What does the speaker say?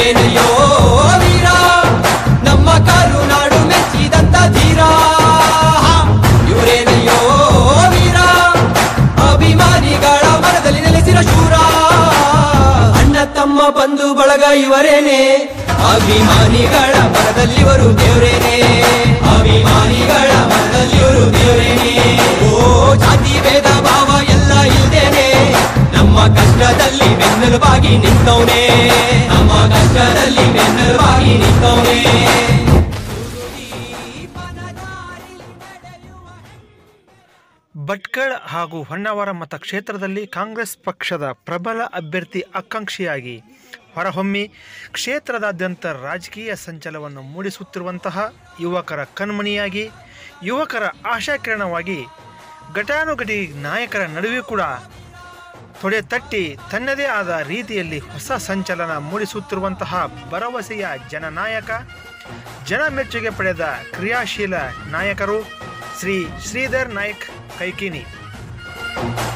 ಇವರೇನೆಯೋ ವೀರ ನಮ್ಮ ಕರುನಾಡು ಮೆಚ್ಚಿದಂತ ಧೀರ ಇವರೇನೆಯೋ ವೀರ ಅಭಿಮಾನಿಗಳ ಮನದಲ್ಲಿ ನೆಲೆಸಿದ ಶೂರ ಅಣ್ಣ ತಮ್ಮ ಬಂಧು ಬಳಗ ಇವರೇನೆ ಅಭಿಮಾನಿಗಳ ಮನದಲ್ಲಿ ಇವರು ದೇವರೇನೆ ಅಭಿಮಾನಿಗಳ ಮನದಲ್ಲಿ ಇವರು ದೇವರೇನೆ ಓ ಜಾತಿ ಭೇದ ಭಾವ ಎಲ್ಲ ಇಲ್ದೇನೆ ನಮ್ಮ ಕಷ್ಟದಲ್ಲಿ ಬೆನ್ನೆಲುಬಾಗಿ ನಿಂತವನೇ ನಮ್ಮ ಕಷ್ಟದಲ್ಲಿ ಬೆನ್ನೆಲುಬಾಗಿ ನಿಂತವನೇ ಭಟ್ಕಳ ಹಾಗೂ ಹೊನ್ನಾವರ ಮತಕ್ಷೇತ್ರದಲ್ಲಿ ಕಾಂಗ್ರೆಸ್ ಪಕ್ಷದ ಪ್ರಬಲ ಅಭ್ಯರ್ಥಿ ಆಕಾಂಕ್ಷಿಯಾಗಿ ಹೊರಹೊಮ್ಮಿ ಕ್ಷೇತ್ರದಾದ್ಯಂತ ರಾಜಕೀಯ ಸಂಚಲವನ್ನು ಮೂಡಿಸುತ್ತಿರುವಂತಹ ಯುವಕರ ಕಣ್ಮಣಿಯಾಗಿ ಯುವಕರ ಆಶಾಕಿರಣವಾಗಿ ಘಟಾನುಘಟಿ ನಾಯಕರ ನಡುವೆ ಕೂಡ ತೊಡೆ ತಟ್ಟಿ ತನ್ನದೇ ಆದ ರೀತಿಯಲ್ಲಿ ಹೊಸ ಸಂಚಲನ ಮೂಡಿಸುತ್ತಿರುವಂತಹ ಭರವಸೆಯ ಜನನಾಯಕ ಜನ ಮೆಚ್ಚುಗೆ ಪಡೆದ ಕ್ರಿಯಾಶೀಲ ನಾಯಕರು ಶ್ರೀ ಶ್ರೀಧರ್ ನಾಯ್ಕ್ ಕೈಕಿನಿ